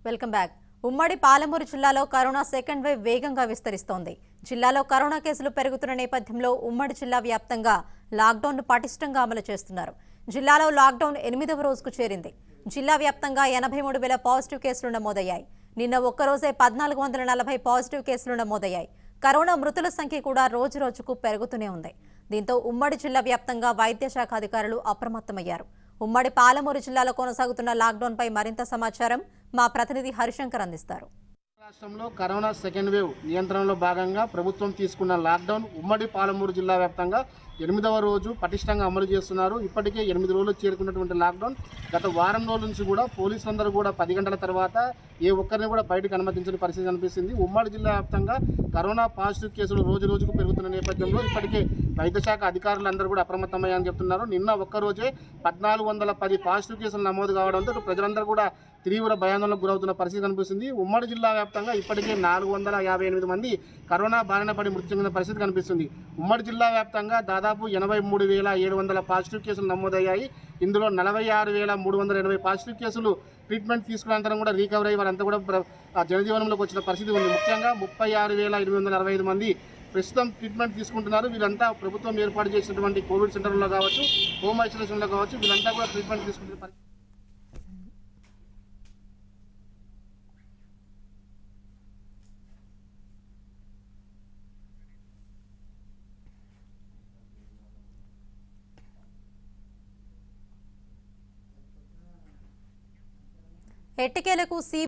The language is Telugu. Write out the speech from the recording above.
వెల్కమ్ బ్యాక్ ఉమ్మడి పాలమూరు జిల్లాలో కరోనా సెకండ్ వేవ్ వేగంగా విస్తరిస్తోంది జిల్లాలో కరోనా కేసులు పెరుగుతున్న నేపథ్యంలో ఉమ్మడి జిల్లా వ్యాప్తంగా లాక్డౌన్ను పటిష్టంగా అమలు చేస్తున్నారు జిల్లాలో లాక్డౌన్ ఎనిమిదవ రోజుకు చేరింది జిల్లా వ్యాప్తంగా ఎనభై మూడు వేల పాజిటివ్ కేసులు నమోదయ్యాయి నిన్న ఒక్కరోజే పద్నాలుగు వందల నలభై పాజిటివ్ కేసులు నమోదయ్యాయి కరోనా మృతుల సంఖ్య కూడా రోజు రోజుకు పెరుగుతూనే ఉంది దీంతో ఉమ్మడి జిల్లా వ్యాప్తంగా వైద్య శాఖ అధికారులు అప్రమత్తమయ్యారు ఉమ్మడి పాలమూరు జిల్లాలో కొనసాగుతున్న లాక్డౌన్పై మరింత సమాచారం మా ప్రతినిధి హరిశంకర్ అందిస్తారు రాష్ట్రంలో కరోనా సెకండ్ వేవ్ నియంత్రణలో భాగంగా ప్రభుత్వం తీసుకున్న లాక్డౌన్ ఉమ్మడి పాలమూరు జిల్లా వ్యాప్తంగా ఎనిమిదవ రోజు పటిష్టంగా అమలు చేస్తున్నారు ఇప్పటికే ఎనిమిది రోజులు చేరుకున్నటువంటి లాక్డౌన్ గత వారం రోజుల నుంచి కూడా పోలీసులందరూ కూడా పది గంటల తర్వాత ఏ ఒక్కరిని కూడా బయటకు అనుమతించని పరిస్థితి కనిపిస్తుంది ఉమ్మడి జిల్లా వ్యాప్తంగా కరోనా పాజిటివ్ కేసులు రోజు రోజుకు పెరుగుతున్న నేపథ్యంలో ఇప్పటికే వైద్య శాఖ అధికారులందరూ కూడా అప్రమత్తమయ్యారని చెప్తున్నారు నిన్న ఒక్కరోజే పద్నాలుగు వందల పది పాజిటివ్ కేసులు నమోదు కావడంతో ఇటు ప్రజలందరూ కూడా తీవ్ర భయాందోళనకు గురవుతున్న పరిస్థితి కనిపిస్తుంది ఉమ్మడి జిల్లా వ్యాప్తంగా ఇప్పటికే నాలుగు వందల యాభై ఎనిమిది మంది కరోనా బారిన పడి మృతి చెందిన పరిస్థితి కనిపిస్తుంది ఉమ్మడి జిల్లా వ్యాప్తంగా దాదాపు ఎనభై మూడు వేల ఏడు వందల పాజిటివ్ కేసులు నమోదయ్యాయి ఇందులో నలభై ఆరు వేల మూడు వందల ఎనభై పాజిటివ్ కేసులు ట్రీట్మెంట్ తీసుకున్న అనంతరం కూడా రికవర్ అయ్యి వారంతా కూడా ప్ర- ఆ జనజీవనంలోకి వచ్చిన పరిస్థితి ఉంది ముఖ్యంగా ముప్పై ఆరు వేల ఎనిమిది వందల అరవై ఐదు మంది ప్రస్తుతం ట్రీట్మెంట్ తీసుకుంటున్నారు వీళ్ళంతా ప్రభుత్వం ఏర్పాటు చేసినటువంటి కోవిడ్ సెంటర్లో కావచ్చు హోమ్ ఐసోలేషన్లో కావచ్చు వీళ్ళంతా కూడా ట్రీట్మెంట్ తీసుకుంటున్న పరిస్థితి ఎట్టికేలకు సి